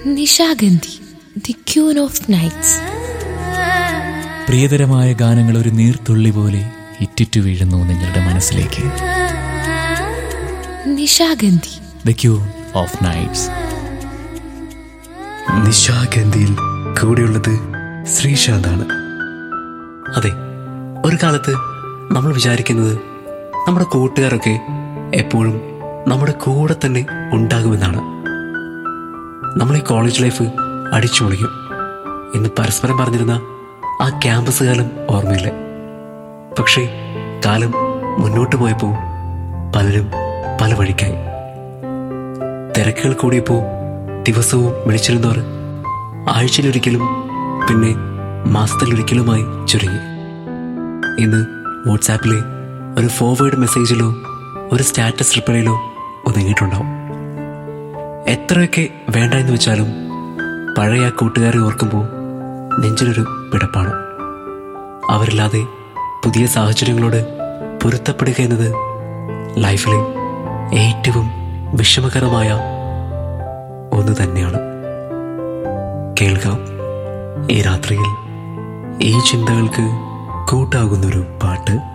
Nishagandhi the queen of nights പ്രിയതരമായ ഗാനങ്ങൾ ഒരു നീർത്തുള്ളി പോലെ ഇറ്റിറ്റു വീഴുന്നു നിങ്ങളുടെ മനസ്സിലേക്ക് Nishagandhi the queen of nights നിശാഗന്ധിയിൽ കൂടെയുള്ളത് ശ്രീശാന്താണ് അതെ ഒരു കാലത്ത് നമ്മൾ വിചാരിക്കുന്നത് നമ്മുടെ കൂട്ടുകാരൊക്കെ എപ്പോഴും നമ്മുടെ കൂടെ തന്നെ ഉണ്ടാകുമെന്നാണ് നമ്മൾ ഈ കോളേജ് ലൈഫ് അടിച്ചു പൊളിക്കും എന്ന് പരസ്പരം പറഞ്ഞിരുന്ന ആ ക്യാമ്പസ് കാലം ഓർമ്മയില്ലേ പക്ഷേ കാലം മുന്നോട്ട് പോയപ്പോൾ പലരും പല വഴിക്കായി തിരക്കുകൾ കൂടിയപ്പോൾ ദിവസവും വിളിച്ചിരുന്നവർ ആഴ്ചയിലൊരിക്കലും പിന്നെ മാസത്തിലൊരിക്കലുമായി ചുരുങ്ങി ഇന്ന് വാട്സാപ്പിലെ ഒരു ഫോർവേഡ് മെസ്സേജിലോ ഒരു സ്റ്റാറ്റസ് റിപ്ലൈയിലോ ഒതുങ്ങിയിട്ടുണ്ടാവും എത്രയൊക്കെ വേണ്ട എന്ന് വെച്ചാലും പഴയ ആ കൂട്ടുകാരെ ഓർക്കുമ്പോൾ നെഞ്ചിലൊരു പിടപ്പാണ് അവരില്ലാതെ പുതിയ സാഹചര്യങ്ങളോട് പൊരുത്തപ്പെടുക എന്നത് ലൈഫിലെ ഏറ്റവും വിഷമകരമായ ഒന്ന് തന്നെയാണ് കേൾക്കാം ഈ രാത്രിയിൽ ഈ ചിന്തകൾക്ക് കൂട്ടാകുന്നൊരു പാട്ട്